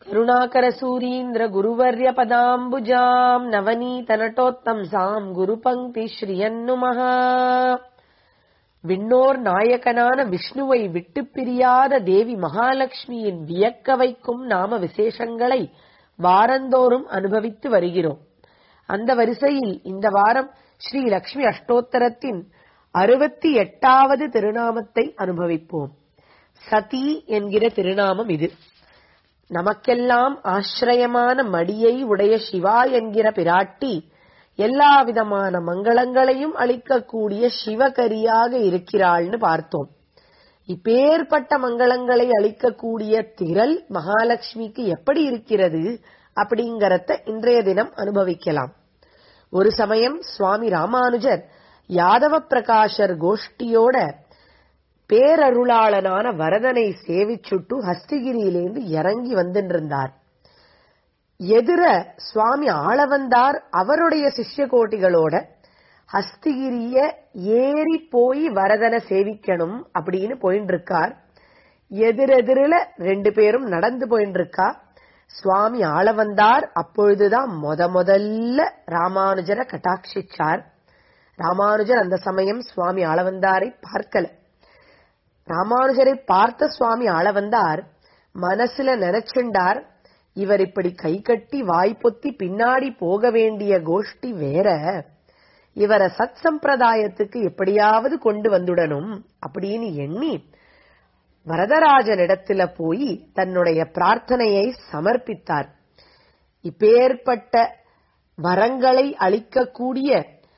करुणाकरसूरीन्द्र गुरुवर्यपदाम्बुजाम् नवनीतनटोत्तंसाम् குருபங்கி ஸ்ரீயன்னுமஹ விண்ணோர் நாயகனான விஷ்ணுவை விட்டுப் பிரியாத தேவி மகாலட்சுமியின் வியக்க வைக்கும் நாம விசேஷங்களை வாரந்தோறும் அனுபவித்து வருகிறோம் அந்த வரிசையில் இந்த வாரம் ஸ்ரீ லக்ஷ்மி அஷ்டோத்தரத்தின் அறுபத்தி எட்டாவது திருநாமத்தை அனுபவிப்போம் சதி என்கிற திருநாமம் இது நமக்கெல்லாம் ஆசிரயமான மடியை உடைய சிவா என்கிற பிராட்டி எல்லா விதமான மங்களங்களையும் அளிக்கக்கூடிய சிவகரியாக இருக்கிறாள்னு பார்த்தோம் இப்பேற்பட்ட மங்களங்களை அளிக்கக்கூடிய திரள் மகாலட்சுமிக்கு எப்படி இருக்கிறது அப்படிங்கறத இன்றைய தினம் அனுபவிக்கலாம் ஒரு சமயம் சுவாமி ராமானுஜர் யாதவ பிரகாஷர் கோஷ்டியோட பேரருளாளனான வரதனை சேவிச்சுட்டு ஹஸ்திகிரியிலேருந்து இறங்கி வந்துருந்தார் எதிர சுவாமி ஆளவந்தார் அவருடைய சிஷ்ய கோட்டிகளோட ஹஸ்திகிரிய ஏறி போய் வரதனை சேவிக்கணும் அப்படின்னு போயின்னு இருக்கார் எதிரெதிரில ரெண்டு பேரும் நடந்து போயின்னு இருக்கா சுவாமி ஆளவந்தார் அப்பொழுதுதான் முத முதல்ல ராமானுஜரை கட்டாட்சிச்சார் ராமானுஜர் அந்த சமயம் சுவாமி ஆளவந்தாரை பார்க்கல ராமானுஜரை பார்த்த சுவாமி ஆளவந்தார் மனசுல நினைச்சுண்டார் இவர் இப்படி கை கட்டி வாய்ப்பொத்தி பின்னாடி போக வேண்டிய கோஷ்டி வேற இவரை சத் சம்பிரதாயத்துக்கு எப்படியாவது கொண்டு வந்துடணும் அப்படின்னு எண்ணி வரதராஜனிடத்துல போய் தன்னுடைய பிரார்த்தனையை சமர்ப்பித்தார் இப்பேற்பட்ட வரங்களை அளிக்கக்கூடிய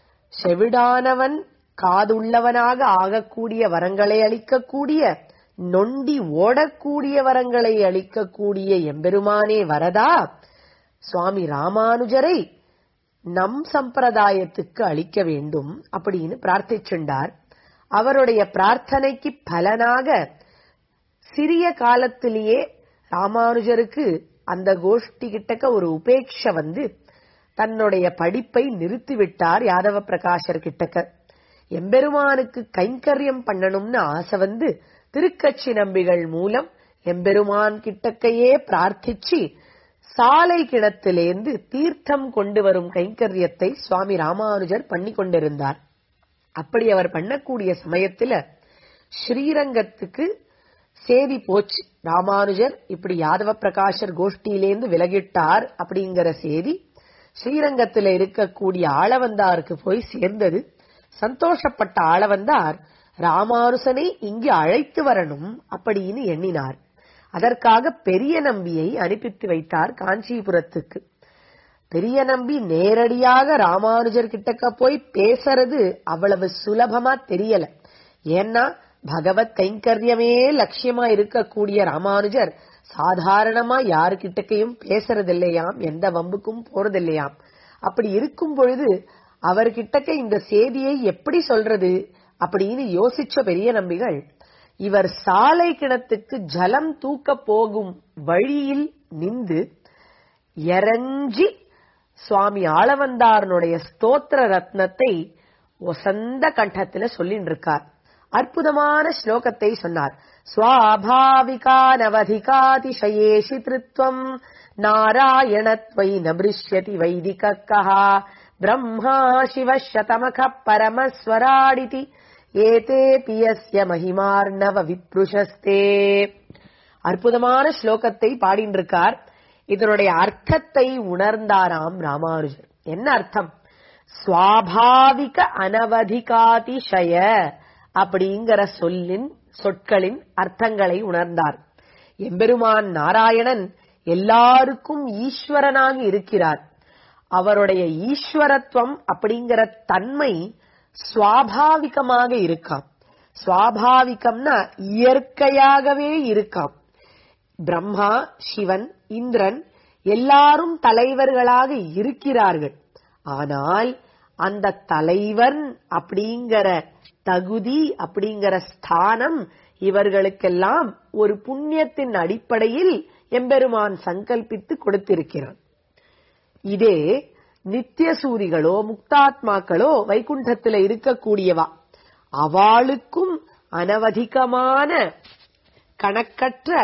செவிடானவன் காதுள்ளவனாக ஆகக்கூடிய வரங்களை அளிக்கக்கூடிய நொண்டி ஓடக்கூடிய வரங்களை அளிக்கக்கூடிய எம்பெருமானே வரதா சுவாமி ராமானுஜரை நம் சம்பிரதாயத்துக்கு அளிக்க வேண்டும் அப்படின்னு பிரார்த்திச்சுண்டார் அவருடைய பிரார்த்தனைக்கு பலனாக சிறிய காலத்திலேயே ராமானுஜருக்கு அந்த கோஷ்டி கிட்டக்க ஒரு உபேட்ச வந்து தன்னுடைய படிப்பை நிறுத்திவிட்டார் யாதவ பிரகாஷர் கிட்டக்க எம்பெருமானுக்கு கைங்கரியம் பண்ணணும்னு ஆசை வந்து திருக்கட்சி நம்பிகள் மூலம் எம்பெருமான் கிட்டக்கையே பிரார்த்திச்சு சாலை கிணத்திலேந்து தீர்த்தம் கொண்டு வரும் கைங்கரியத்தை சுவாமி ராமானுஜர் பண்ணி கொண்டிருந்தார் அப்படி அவர் பண்ணக்கூடிய சமயத்துல ஸ்ரீரங்கத்துக்கு சேதி போச்சு ராமானுஜர் இப்படி யாதவ பிரகாஷர் கோஷ்டியிலேந்து விலகிட்டார் அப்படிங்கிற செய்தி ஸ்ரீரங்கத்துல இருக்கக்கூடிய ஆளவந்தாருக்கு போய் சேர்ந்தது சந்தோஷப்பட்ட ஆளவந்தார் ராமானுசனை இங்கு அழைத்து வரணும் அப்படின்னு எண்ணினார் அதற்காக பெரிய நம்பியை அனுப்பித்து வைத்தார் காஞ்சிபுரத்துக்கு பெரிய நம்பி நேரடியாக ராமானுஜர் கிட்டக்க போய் பேசுறது அவ்வளவு சுலபமா தெரியல ஏன்னா பகவத் கைங்கரியமே லட்சியமா இருக்கக்கூடிய ராமானுஜர் சாதாரணமா யாரு கிட்டக்கையும் பேசுறது இல்லையாம் எந்த வம்புக்கும் போறது இல்லையாம் அப்படி இருக்கும் பொழுது அவர்கிட்டக்க இந்த செய்தியை எப்படி சொல்றது அப்படின்னு யோசிச்ச பெரிய நம்பிகள் இவர் சாலை கிணத்துக்கு ஜலம் தூக்க போகும் வழியில் நின்று எரஞ்சி சுவாமி ஆளவந்தாரனுடைய ஸ்தோத்திர ரத்னத்தை ஒசந்த கண்டத்துல சொல்லிட்டு இருக்கார் அற்புதமான ஸ்லோகத்தை சொன்னார் ஸ்வாபாவிகானவதிகாதிசயேஷி திருத்வம் நாராயணத்வை நபிருஷ்யதி வைதிகக்கா பிரம்மா சிவ சதமக பரமஸ்வராடிதி ஏதே பியஸ்ய மகிமார்ணவ விப்ருஷஸ்தே அற்புதமான ஸ்லோகத்தை பாடின்றிருக்கார் இதனுடைய அர்த்தத்தை உணர்ந்தாராம் ராமானுஜர் என்ன அர்த்தம் சுவாபாவிக அனவதிகாதிசய அப்படிங்கிற சொல்லின் சொற்களின் அர்த்தங்களை உணர்ந்தார் எம்பெருமான் நாராயணன் எல்லாருக்கும் ஈஸ்வரனாக இருக்கிறார் அவருடைய ஈஸ்வரத்துவம் அப்படிங்கிற தன்மை சுவாபாவிகமாக இருக்காம் சுவாபாவிகம்னா இயற்கையாகவே இருக்காம் பிரம்மா சிவன் இந்திரன் எல்லாரும் தலைவர்களாக இருக்கிறார்கள் ஆனால் அந்த தலைவன் அப்படிங்கிற தகுதி அப்படிங்கிற ஸ்தானம் இவர்களுக்கெல்லாம் ஒரு புண்ணியத்தின் அடிப்படையில் எம்பெருமான் சங்கல்பித்து கொடுத்திருக்கிறான் இதே நித்தியசூரிகளோ முக்தாத்மாக்களோ வைகுண்டத்துல இருக்கக்கூடியவா அவளுக்கும் அனவதிகமான கணக்கற்ற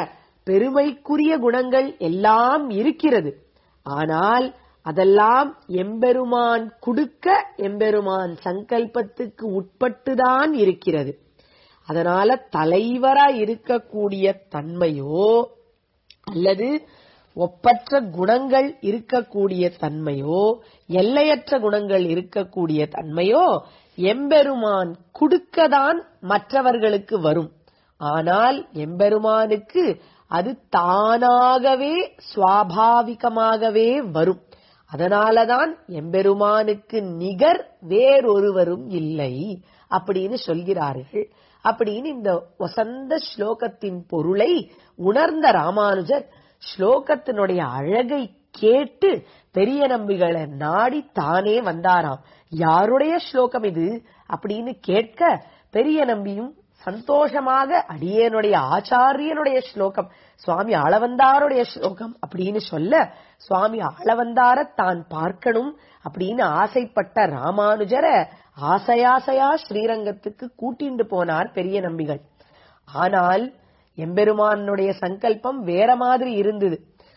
பெருமைக்குரிய குணங்கள் எல்லாம் இருக்கிறது ஆனால் அதெல்லாம் எம்பெருமான் குடுக்க எம்பெருமான் சங்கல்பத்துக்கு உட்பட்டுதான் இருக்கிறது அதனால தலைவரா இருக்கக்கூடிய தன்மையோ அல்லது ஒப்பற்ற குணங்கள் இருக்கக்கூடிய தன்மையோ எல்லையற்ற குணங்கள் இருக்கக்கூடிய தன்மையோ எம்பெருமான் குடுக்கதான் மற்றவர்களுக்கு வரும் ஆனால் எம்பெருமானுக்கு அது தானாகவே சுவாபாவிகமாகவே வரும் அதனாலதான் எம்பெருமானுக்கு நிகர் வேறொருவரும் இல்லை அப்படின்னு சொல்கிறார்கள் அப்படின்னு இந்த வசந்த ஸ்லோகத்தின் பொருளை உணர்ந்த ராமானுஜர் ஸ்லோகத்தினுடைய அழகை கேட்டு பெரிய நம்பிகளை நாடி தானே வந்தாராம் யாருடைய ஸ்லோகம் இது அப்படின்னு கேட்க பெரிய நம்பியும் சந்தோஷமாக அடியனுடைய ஆச்சாரியனுடைய ஸ்லோகம் சுவாமி ஆளவந்தாருடைய ஸ்லோகம் அப்படின்னு சொல்ல சுவாமி ஆளவந்தார தான் பார்க்கணும் அப்படின்னு ஆசைப்பட்ட ராமானுஜரை ஆசையாசையா ஸ்ரீரங்கத்துக்கு கூட்டிண்டு போனார் பெரிய நம்பிகள் ஆனால் எம்பெருமானுடைய சங்கல்பம் வேற மாதிரி இருந்தது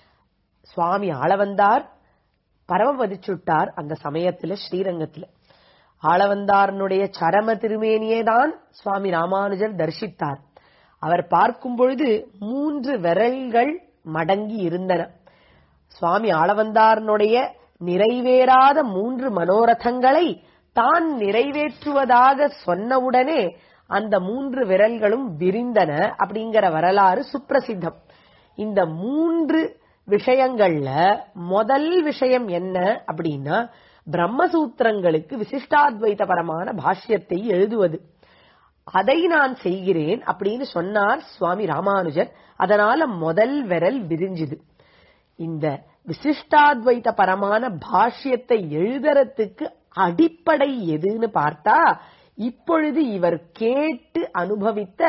சுவாமி ஆளவந்தார் பரமபதிச்சுட்டார் அந்த சமயத்துல ஸ்ரீரங்கத்துல ஆளவந்தாரனுடைய சரம திருமேனியே தான் சுவாமி ராமானுஜர் தரிசித்தார் அவர் பார்க்கும் பொழுது மூன்று விரல்கள் மடங்கி இருந்தன சுவாமி ஆளவந்தாரனுடைய நிறைவேறாத மூன்று மனோரதங்களை தான் நிறைவேற்றுவதாக சொன்னவுடனே அந்த மூன்று விரல்களும் விரிந்தன அப்படிங்கிற வரலாறு சுப்பிரசித்தம் இந்த மூன்று விஷயங்கள்ல முதல் விஷயம் என்ன அப்படின்னா பிரம்மசூத்திரங்களுக்கு விசிஷ்டாத்வைதபரமான பாஷ்யத்தை எழுதுவது அதை நான் செய்கிறேன் அப்படின்னு சொன்னார் சுவாமி ராமானுஜர் அதனால முதல் விரல் விரிஞ்சுது இந்த விசிஷ்டாத்வைத பரமான பாஷ்யத்தை எழுதுறதுக்கு அடிப்படை எதுன்னு பார்த்தா இப்பொழுது இவர் கேட்டு அனுபவித்த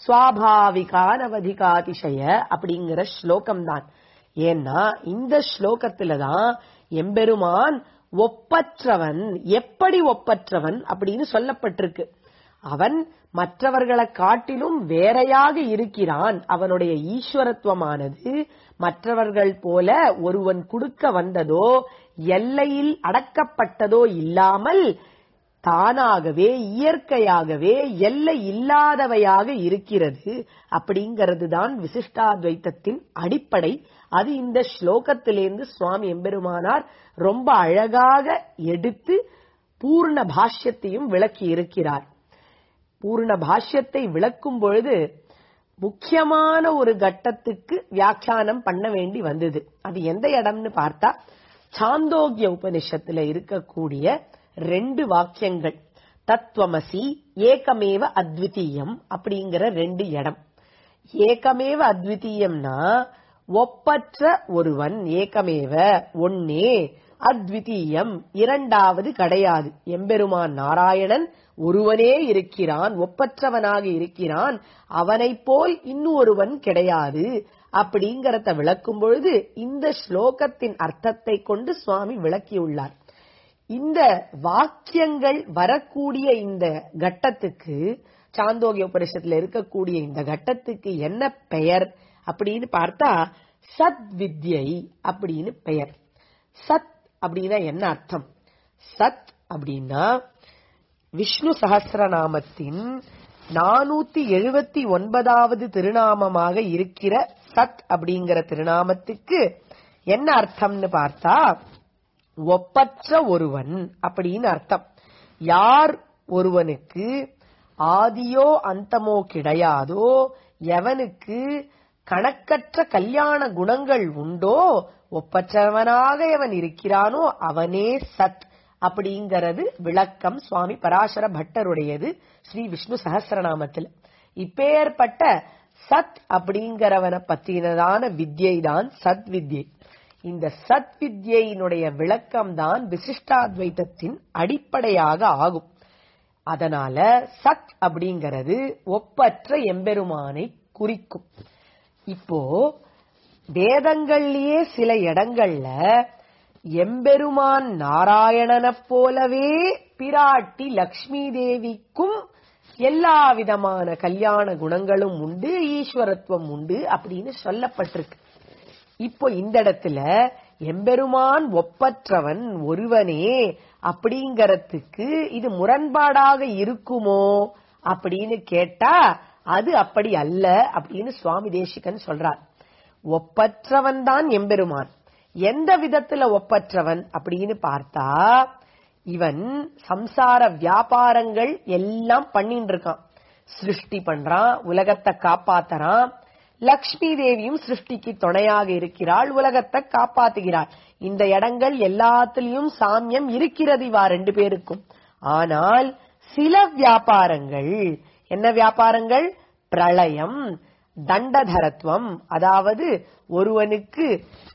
சுவாபாவிகானவதிகாதிசய அப்படிங்கிற ஸ்லோகம் தான் ஏன்னா இந்த ஸ்லோகத்துல தான் எம்பெருமான் ஒப்பற்றவன் எப்படி ஒப்பற்றவன் அப்படின்னு சொல்லப்பட்டிருக்கு அவன் மற்றவர்களை காட்டிலும் வேறையாக இருக்கிறான் அவனுடைய ஈஸ்வரத்துவமானது மற்றவர்கள் போல ஒருவன் கொடுக்க வந்ததோ எல்லையில் அடக்கப்பட்டதோ இல்லாமல் தானாகவே இயற்கையாகவே எல்லை இல்லாதவையாக இருக்கிறது அப்படிங்கிறது தான் விசிஷ்டாத்வைத்தத்தின் அடிப்படை அது இந்த ஸ்லோகத்திலிருந்து சுவாமி எம்பெருமானார் ரொம்ப அழகாக எடுத்து பூர்ண பாஷ்யத்தையும் விளக்கி இருக்கிறார் பூர்ண பாஷ்யத்தை விளக்கும் பொழுது முக்கியமான ஒரு கட்டத்துக்கு வியாக்கியானம் பண்ண வேண்டி வந்தது அது எந்த இடம்னு பார்த்தா சாந்தோக்கிய உபனிஷத்துல இருக்கக்கூடிய ரெண்டு வாக்கியங்கள் தத்துவமசி ஏகமேவ அத்விதீயம் அப்படிங்கிற ரெண்டு இடம் ஏகமேவ அத்விதீயம்னா ஒப்பற்ற ஒருவன் ஏகமேவ ஒன்னே அத்விதீயம் இரண்டாவது கிடையாது எம்பெருமான் நாராயணன் ஒருவனே இருக்கிறான் ஒப்பற்றவனாக இருக்கிறான் அவனைப் போல் இன்னொருவன் கிடையாது அப்படிங்கறத விளக்கும் பொழுது இந்த ஸ்லோகத்தின் அர்த்தத்தை கொண்டு சுவாமி விளக்கியுள்ளார் இந்த வாக்கியங்கள் வரக்கூடிய இந்த கட்டத்துக்கு சாந்தோகிய உபனிஷத்துல இருக்கக்கூடிய இந்த கட்டத்துக்கு என்ன பெயர் அப்படின்னு பார்த்தா சத் வித்யை அப்படின்னு பெயர் சத் அப்படின்னா என்ன அர்த்தம் சத் அப்படின்னா விஷ்ணு சகசிரநாமத்தின் நானூத்தி எழுபத்தி ஒன்பதாவது திருநாமமாக இருக்கிற சத் அப்படிங்கிற திருநாமத்துக்கு என்ன அர்த்தம்னு பார்த்தா ஒப்பற்ற ஒருவன் அப்படின்னு அர்த்தம் யார் ஒருவனுக்கு ஆதியோ அந்தமோ கிடையாதோ எவனுக்கு கணக்கற்ற கல்யாண குணங்கள் உண்டோ ஒப்பற்றவனாக எவன் இருக்கிறானோ அவனே சத் அப்படிங்கிறது விளக்கம் சுவாமி பராசர பட்டருடையது ஸ்ரீ விஷ்ணு சகசிரநாமத்தில் இப்பேற்பட்ட சத் அப்படிங்கிறவனை பத்தினதான வித்யை தான் சத் வித்யை இந்த சத் வித்யினுடைய விளக்கம் தான் விசிஷ்டாத்வைத்தத்தின் அடிப்படையாக ஆகும் அதனால சத் அப்படிங்கிறது ஒப்பற்ற எம்பெருமானை குறிக்கும் இப்போ வேதங்கள்லயே சில இடங்கள்ல எம்பெருமான் நாராயணனைப் போலவே பிராட்டி லக்ஷ்மி தேவிக்கும் எல்லா விதமான கல்யாண குணங்களும் உண்டு ஈஸ்வரத்துவம் உண்டு அப்படின்னு சொல்லப்பட்டிருக்கு இப்போ இந்த இடத்துல எம்பெருமான் ஒப்பற்றவன் ஒருவனே அப்படிங்கறதுக்கு இது முரண்பாடாக இருக்குமோ அப்படின்னு கேட்டா அது அப்படி அல்ல அப்படின்னு சுவாமி தேசிகன் சொல்றார் ஒப்பற்றவன் தான் எம்பெருமான் எந்த விதத்துல ஒப்பற்றவன் அப்படின்னு பார்த்தா இவன் சம்சார வியாபாரங்கள் எல்லாம் பண்ணிட்டு இருக்கான் சிருஷ்டி பண்றான் உலகத்தை காப்பாத்துறான் லக்ஷ்மி தேவியும் சிருஷ்டிக்கு துணையாக இருக்கிறாள் உலகத்தை காப்பாத்துகிறாள் இந்த இடங்கள் எல்லாத்திலையும் சாமியம் இருக்கிறது இவா ரெண்டு பேருக்கும் ஆனால் சில வியாபாரங்கள் என்ன வியாபாரங்கள் பிரளயம் தண்டதரத்துவம் அதாவது ஒருவனுக்கு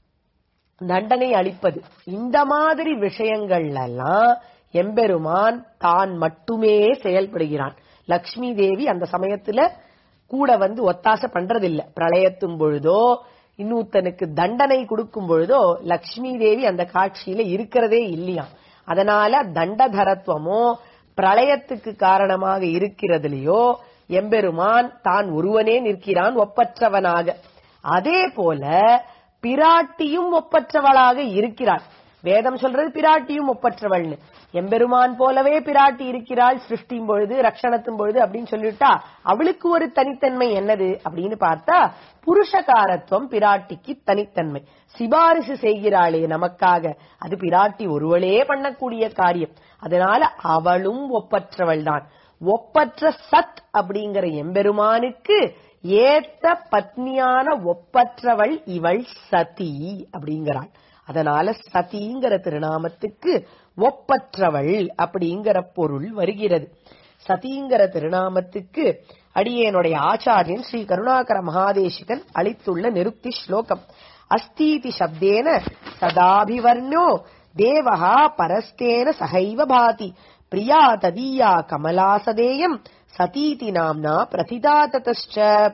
தண்டனை அளிப்பது இந்த மாதிரி விஷயங்கள்ல எல்லாம் எம்பெருமான் தான் மட்டுமே செயல்படுகிறான் லக்ஷ்மி தேவி அந்த சமயத்துல கூட வந்து ஒத்தாசை பண்றதில்ல பிரளயத்தும் பொழுதோ இன்னொருத்தனுக்கு தண்டனை கொடுக்கும் பொழுதோ லக்ஷ்மி தேவி அந்த காட்சியில இருக்கிறதே இல்லையா அதனால தண்டதரத்துவமோ பிரளயத்துக்கு காரணமாக இருக்கிறதுலயோ எம்பெருமான் தான் ஒருவனே நிற்கிறான் ஒப்பற்றவனாக அதே போல பிராட்டியும் ஒப்பற்றவளாக இருக்கிறாள் வேதம் சொல்றது பிராட்டியும் ஒப்பற்றவள்னு எம்பெருமான் போலவே பிராட்டி இருக்கிறாள் சிருஷ்டியும் பொழுது ரக்ஷணத்தும் பொழுது அப்படின்னு சொல்லிட்டா அவளுக்கு ஒரு தனித்தன்மை என்னது அப்படின்னு பார்த்தா புருஷகாரத்துவம் பிராட்டிக்கு தனித்தன்மை சிபாரிசு செய்கிறாளே நமக்காக அது பிராட்டி ஒருவளே பண்ணக்கூடிய காரியம் அதனால அவளும் ஒப்பற்றவள் தான் ஒப்பற்ற சத் அப்படிங்கிற எம்பெருமானுக்கு ஏத்த பத்னியான ஒப்பற்றவள் இவள் சதி அப்படிங்கிறாள் அதனால சதிங்கிற திருநாமத்துக்கு ஒப்பற்றவள் அப்படிங்கிற பொருள் வருகிறது சதிங்கிற திருநாமத்துக்கு அடியேனுடைய ஆச்சாரியன் ஸ்ரீ கருணாகர மகாதேசிகன் அளித்துள்ள நிருக்தி ஸ்லோகம் அஸ்தீதி சப்தேன சதாபிவர்ணோ தேவஹா பரஸ்தேன சகைவ பாதி பிரியா ததீயா கமலாசதேயம் சதீதி நாம்னா பிரதிதா ததச்ச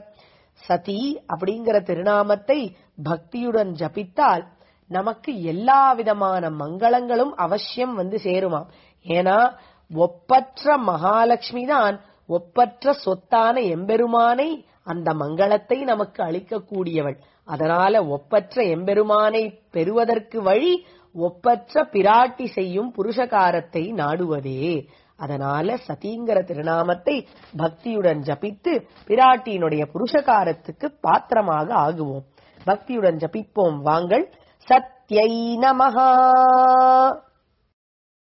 சதி அப்படிங்கிற திருநாமத்தை பக்தியுடன் ஜபித்தால் நமக்கு எல்லா விதமான மங்களங்களும் அவசியம் வந்து சேருமாம் ஏன்னா ஒப்பற்ற மகாலட்சுமி தான் ஒப்பற்ற சொத்தான எம்பெருமானை அந்த மங்களத்தை நமக்கு அளிக்கக்கூடியவள் அதனால ஒப்பற்ற எம்பெருமானை பெறுவதற்கு வழி ஒப்பற்ற பிராட்டி செய்யும் புருஷகாரத்தை நாடுவதே அதனால சதிங்கிற திருநாமத்தை பக்தியுடன் ஜபித்து பிராட்டியினுடைய புருஷகாரத்துக்கு பாத்திரமாக ஆகுவோம் பக்தியுடன் ஜபிப்போம் வாங்கள் சத்யை நமஹா